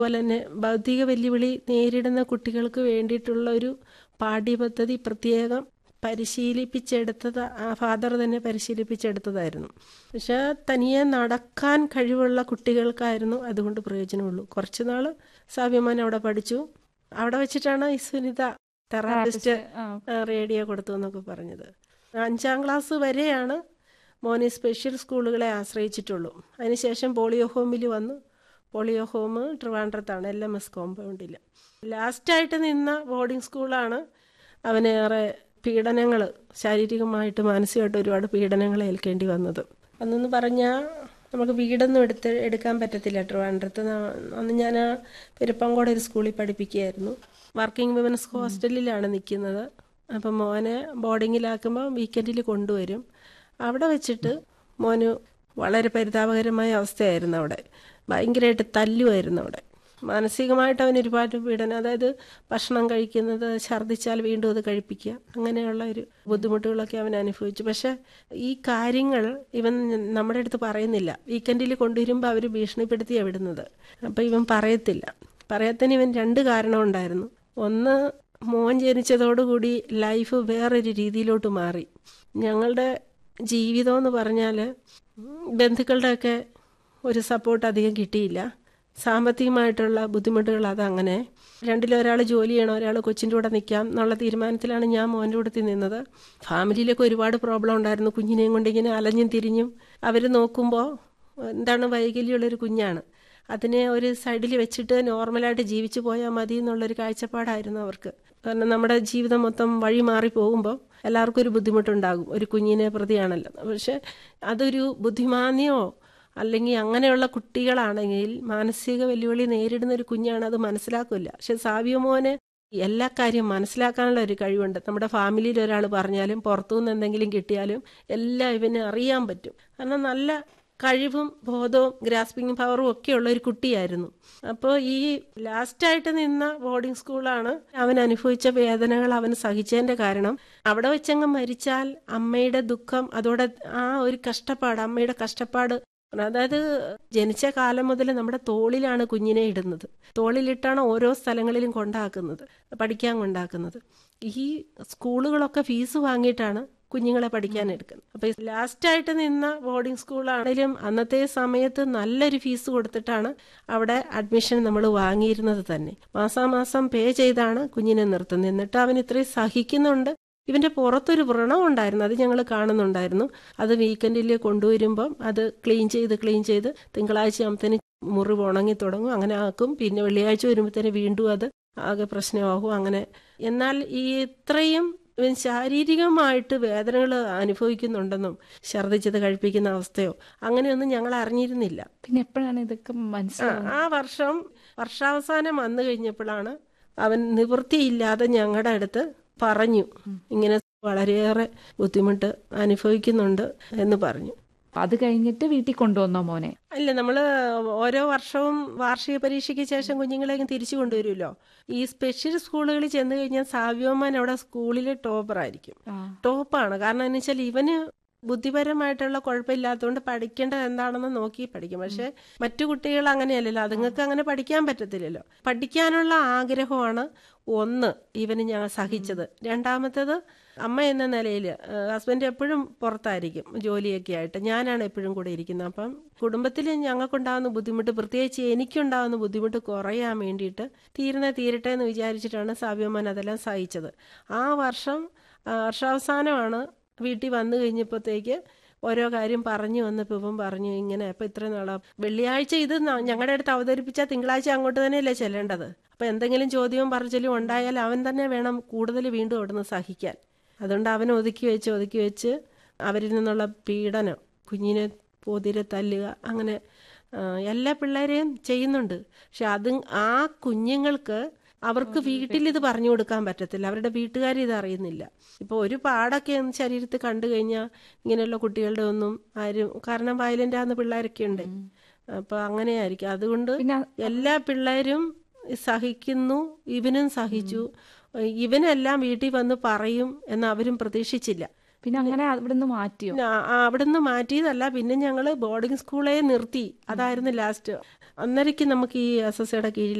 അതുപോലെ തന്നെ ഭൗതിക വെല്ലുവിളി നേരിടുന്ന കുട്ടികൾക്ക് വേണ്ടിയിട്ടുള്ള ഒരു പാഠ്യപദ്ധതി പ്രത്യേകം പരിശീലിപ്പിച്ചെടുത്തത് ആ ഫാദർ തന്നെ പരിശീലിപ്പിച്ചെടുത്തതായിരുന്നു പക്ഷെ തനിയെ നടക്കാൻ കഴിവുള്ള കുട്ടികൾക്കായിരുന്നു അതുകൊണ്ട് പ്രയോജനമുള്ളൂ കുറച്ച് നാൾ സാവ്യമാൻ അവിടെ പഠിച്ചു അവിടെ വെച്ചിട്ടാണ് ഈ സുനിത തെറാപ്പിസ്റ്റ് റേഡിയോ കൊടുത്തു എന്നൊക്കെ പറഞ്ഞത് അഞ്ചാം ക്ലാസ് വരെയാണ് മോനെ സ്പെഷ്യൽ സ്കൂളുകളെ ആശ്രയിച്ചിട്ടുള്ളൂ അതിനുശേഷം പോളിയോ ഹോമിൽ വന്നു പോളിയോ ഹോം ട്രിവാൻഡ്രത്താണ് എൽ എം എസ് കോമ്പൗണ്ടിൽ ലാസ്റ്റായിട്ട് നിന്ന ബോർഡിംഗ് സ്കൂളാണ് അവനേറെ പീഡനങ്ങൾ ശാരീരികമായിട്ട് മാനസികമായിട്ട് ഒരുപാട് പീഡനങ്ങൾ ഏൽക്കേണ്ടി വന്നത് അന്നെന്ന് പറഞ്ഞാൽ നമുക്ക് വീടൊന്നും എടുത്ത് എടുക്കാൻ പറ്റത്തില്ല ട്രിവാൻഡ്രത്ത് അന്ന് ഞാൻ ആ പെരുപ്പങ്കോട് ഒരു സ്കൂളിൽ പഠിപ്പിക്കുകയായിരുന്നു വർക്കിംഗ് വിമൻസ് ഹോസ്റ്റലിലാണ് നിൽക്കുന്നത് അപ്പം മോനെ ബോർഡിങ്ങിലാക്കുമ്പോൾ വീക്കെൻഡിൽ കൊണ്ടുവരും അവിടെ വെച്ചിട്ട് മോന് വളരെ പരിതാപകരമായ അവസ്ഥയായിരുന്നു അവിടെ ഭയങ്കരമായിട്ട് തല്ലുമായിരുന്നു അവിടെ മാനസികമായിട്ട് അവൻ ഒരുപാട് പീഡനം അതായത് ഭക്ഷണം കഴിക്കുന്നത് ഛർദ്ദിച്ചാൽ വീണ്ടും അത് കഴിപ്പിക്കുക അങ്ങനെയുള്ള ഒരു ബുദ്ധിമുട്ടുകളൊക്കെ അവൻ അനുഭവിച്ചു പക്ഷെ ഈ കാര്യങ്ങൾ ഇവൻ നമ്മുടെ അടുത്ത് പറയുന്നില്ല വീക്കെൻഡിൽ കൊണ്ടുവരുമ്പോൾ അവർ ഭീഷണിപ്പെടുത്തിയാണ് വിടുന്നത് അപ്പം ഇവൻ പറയത്തില്ല പറയത്തിന് ഇവൻ രണ്ട് കാരണം ഉണ്ടായിരുന്നു ഒന്ന് മോൻ ജനിച്ചതോടുകൂടി ലൈഫ് വേറൊരു രീതിയിലോട്ട് മാറി ഞങ്ങളുടെ ജീവിതം എന്ന് പറഞ്ഞാൽ ബന്ധുക്കളുടെയൊക്കെ ഒരു സപ്പോർട്ട് അധികം കിട്ടിയില്ല സാമ്പത്തികമായിട്ടുള്ള ബുദ്ധിമുട്ടുകൾ അതങ്ങനെ രണ്ടിലൊരാൾ ജോലി ചെയ്യണം ഒരാൾ കൊച്ചിൻ്റെ കൂടെ നിൽക്കാം എന്നുള്ള തീരുമാനത്തിലാണ് ഞാൻ മോൻ്റെ കൂടെ നിന്നത് ഫാമിലിയിലൊക്കെ ഒരുപാട് പ്രോബ്ലം ഉണ്ടായിരുന്നു കുഞ്ഞിനെയും കൊണ്ട് ഇങ്ങനെ അലഞ്ഞും തിരിഞ്ഞും അവർ നോക്കുമ്പോൾ എന്താണ് വൈകല്യമുള്ളൊരു കുഞ്ഞാണ് അതിനെ ഒരു സൈഡിൽ വെച്ചിട്ട് നോർമലായിട്ട് ജീവിച്ചു പോയാൽ മതി എന്നുള്ളൊരു കാഴ്ചപ്പാടായിരുന്നു അവർക്ക് കാരണം നമ്മുടെ ജീവിതം മൊത്തം വഴി മാറി പോകുമ്പോൾ എല്ലാവർക്കും ഒരു ബുദ്ധിമുട്ടുണ്ടാകും ഒരു കുഞ്ഞിനെ പ്രതിയാണല്ലോ പക്ഷെ അതൊരു ബുദ്ധിമാന്യമോ അല്ലെങ്കിൽ അങ്ങനെയുള്ള കുട്ടികളാണെങ്കിൽ മാനസിക വെല്ലുവിളി നേരിടുന്ന ഒരു കുഞ്ഞാണ് അത് മനസ്സിലാക്കില്ല പക്ഷെ സാവ്യമോന് എല്ലാ കാര്യം മനസ്സിലാക്കാനുള്ള ഒരു കഴിവുണ്ട് നമ്മുടെ ഫാമിലിയിൽ ഒരാൾ പറഞ്ഞാലും പുറത്തുനിന്ന് എന്തെങ്കിലും കിട്ടിയാലും എല്ലാം ഇവന് അറിയാൻ പറ്റും കാരണം നല്ല കഴിവും ബോധവും ഗ്രാസ്പിംഗ് പവറും ഒക്കെ ഉള്ള ഒരു കുട്ടിയായിരുന്നു അപ്പോൾ ഈ ലാസ്റ്റായിട്ട് നിന്ന ബോർഡിംഗ് സ്കൂളാണ് അവൻ അനുഭവിച്ച വേദനകൾ അവൻ സഹിച്ചതിൻ്റെ കാരണം അവിടെ വെച്ചങ്ങ് മരിച്ചാൽ അമ്മയുടെ ദുഃഖം അതോടെ ആ ഒരു കഷ്ടപ്പാട് അമ്മയുടെ കഷ്ടപ്പാട് അതായത് ജനിച്ച കാലം മുതൽ നമ്മുടെ തോളിലാണ് കുഞ്ഞിനെ ഇടുന്നത് തോളിലിട്ടാണ് ഓരോ സ്ഥലങ്ങളിലും കൊണ്ടാക്കുന്നത് പഠിക്കാൻ കൊണ്ടാക്കുന്നത് ഈ സ്കൂളുകളൊക്കെ ഫീസ് വാങ്ങിയിട്ടാണ് കുഞ്ഞുങ്ങളെ പഠിക്കാൻ എടുക്കുന്നത് അപ്പൊ ലാസ്റ്റായിട്ട് നിന്ന ബോർഡിംഗ് സ്കൂളാണെങ്കിലും അന്നത്തെ സമയത്ത് നല്ലൊരു ഫീസ് കൊടുത്തിട്ടാണ് അവിടെ അഡ്മിഷൻ നമ്മൾ വാങ്ങിയിരുന്നത് തന്നെ മാസാമാസം പേ ചെയ്താണ് കുഞ്ഞിനെ നിർത്തുന്നത് എന്നിട്ട് അവൻ ഇത്രയും സഹിക്കുന്നുണ്ട് ഇവന്റെ പുറത്തൊരു വ്രണം ഉണ്ടായിരുന്നു അത് ഞങ്ങൾ കാണുന്നുണ്ടായിരുന്നു അത് വീക്കെൻഡിൽ കൊണ്ടുവരുമ്പം അത് ക്ലീൻ ചെയ്ത് ക്ലീൻ ചെയ്ത് തിങ്കളാഴ്ച ആകുമ്പത്തേന് മുറിവ് ഉണങ്ങി തുടങ്ങും അങ്ങനെ ആക്കും പിന്നെ വെള്ളിയാഴ്ച വരുമ്പോഴത്തേന് വീണ്ടും അത് ആകെ പ്രശ്നമാകും അങ്ങനെ എന്നാൽ ഈ ഇത്രയും ഇവൻ ശാരീരികമായിട്ട് വേദനകൾ അനുഭവിക്കുന്നുണ്ടെന്നും ഛർദ്ദിച്ചത് കഴിപ്പിക്കുന്ന അവസ്ഥയോ അങ്ങനെയൊന്നും ഞങ്ങൾ അറിഞ്ഞിരുന്നില്ല പിന്നെ എപ്പോഴാണ് ഇതൊക്കെ മനസ്സിലാവുന്നത് ആ വർഷം വർഷാവസാനം വന്നു കഴിഞ്ഞപ്പോഴാണ് അവൻ നിവൃത്തിയില്ലാതെ ഞങ്ങളുടെ അടുത്ത് പറഞ്ഞു ഇങ്ങനെ വളരെയേറെ ബുദ്ധിമുട്ട് അനുഭവിക്കുന്നുണ്ട് എന്ന് പറഞ്ഞു അത് കഴിഞ്ഞിട്ട് വീട്ടിൽ കൊണ്ടുവന്നോ മോനെ അല്ല നമ്മൾ ഓരോ വർഷവും വാർഷിക പരീക്ഷയ്ക്ക് ശേഷം കുഞ്ഞുങ്ങളെ തിരിച്ചു കൊണ്ടുവരുമല്ലോ ഈ സ്പെഷ്യൽ സ്കൂളുകളിൽ ചെന്ന് കഴിഞ്ഞാൽ സാവ്യോമാൻ അവിടെ സ്കൂളിലെ ടോപ്പറായിരിക്കും ടോപ്പാണ് കാരണം എന്ന് വെച്ചാൽ ഇവന് ബുദ്ധിപരമായിട്ടുള്ള കുഴപ്പമില്ലാത്തതുകൊണ്ട് പഠിക്കേണ്ടത് എന്താണെന്ന് നോക്കി പഠിക്കും പക്ഷെ മറ്റു കുട്ടികൾ അങ്ങനെയല്ലല്ലോ അതുങ്ങൾക്ക് അങ്ങനെ പഠിക്കാൻ പറ്റത്തില്ലല്ലോ പഠിക്കാനുള്ള ആഗ്രഹമാണ് ഒന്ന് ഇവന് ഞാൻ സഹിച്ചത് രണ്ടാമത്തേത് അമ്മ എന്ന നിലയിൽ ഹസ്ബൻഡ് എപ്പോഴും പുറത്തായിരിക്കും ജോലിയൊക്കെ ആയിട്ട് ഞാനാണ് എപ്പോഴും കൂടെ ഇരിക്കുന്നത് അപ്പം കുടുംബത്തിൽ ഞങ്ങൾക്കുണ്ടാകുന്ന ബുദ്ധിമുട്ട് പ്രത്യേകിച്ച് എനിക്കുണ്ടാകുന്ന ബുദ്ധിമുട്ട് കുറയാൻ വേണ്ടിയിട്ട് തീരുന്ന തീരട്ടെ എന്ന് വിചാരിച്ചിട്ടാണ് സാവ്യമ്മൻ അതെല്ലാം സഹിച്ചത് ആ വർഷം വർഷാവസാനമാണ് വീട്ടിൽ വന്നു കഴിഞ്ഞപ്പോഴത്തേക്ക് ഓരോ കാര്യം പറഞ്ഞു വന്നപ്പോൾ ഇപ്പം പറഞ്ഞു ഇങ്ങനെ അപ്പം ഇത്ര നാളാ വെള്ളിയാഴ്ച ഇത് ഞങ്ങളുടെ അടുത്ത് അവതരിപ്പിച്ചാൽ തിങ്കളാഴ്ച അങ്ങോട്ട് തന്നെയല്ലേ ചെല്ലേണ്ടത് അപ്പം എന്തെങ്കിലും ചോദ്യവും പറച്ചിലും ഉണ്ടായാൽ അവൻ തന്നെ വേണം കൂടുതൽ വീണ്ടും അവിടുന്ന് സഹിക്കാൻ അതുകൊണ്ട് അവൻ ഒതുക്കി വെച്ച് ഒതുക്കി വെച്ച് അവരിൽ നിന്നുള്ള പീഡനം കുഞ്ഞിനെ പോതിരെ തല്ലുക അങ്ങനെ എല്ലാ പിള്ളേരെയും ചെയ്യുന്നുണ്ട് പക്ഷെ അത് ആ കുഞ്ഞുങ്ങൾക്ക് അവർക്ക് വീട്ടിൽ ഇത് പറഞ്ഞു കൊടുക്കാൻ പറ്റത്തില്ല അവരുടെ വീട്ടുകാർ ഇത് അറിയുന്നില്ല ഇപ്പോൾ ഒരു പാടൊക്കെ ശരീരത്തിൽ കണ്ടു കഴിഞ്ഞാൽ ഇങ്ങനെയുള്ള കുട്ടികളുടെ ഒന്നും ആരും കാരണം വയലന്റ് ആകുന്ന പിള്ളേരൊക്കെ ഉണ്ട് അപ്പൊ അങ്ങനെയായിരിക്കും അതുകൊണ്ട് എല്ലാ പിള്ളേരും സഹിക്കുന്നു ഇവനും സഹിച്ചു ഇവനെല്ലാം വീട്ടിൽ വന്ന് പറയും എന്ന് അവരും പ്രതീക്ഷിച്ചില്ല പിന്നെ അങ്ങനെ അവിടുന്ന് മാറ്റിയോ പിന്നെ ആ- ആ അവിടുന്ന് മാറ്റിയതല്ല പിന്നെ ഞങ്ങൾ ബോർഡിംഗ് സ്കൂളേ നിർത്തി അതായിരുന്നു ലാസ്റ്റ് അന്നേരയ്ക്ക് നമുക്ക് ഈ എസ് എസ് സിയുടെ കീഴിൽ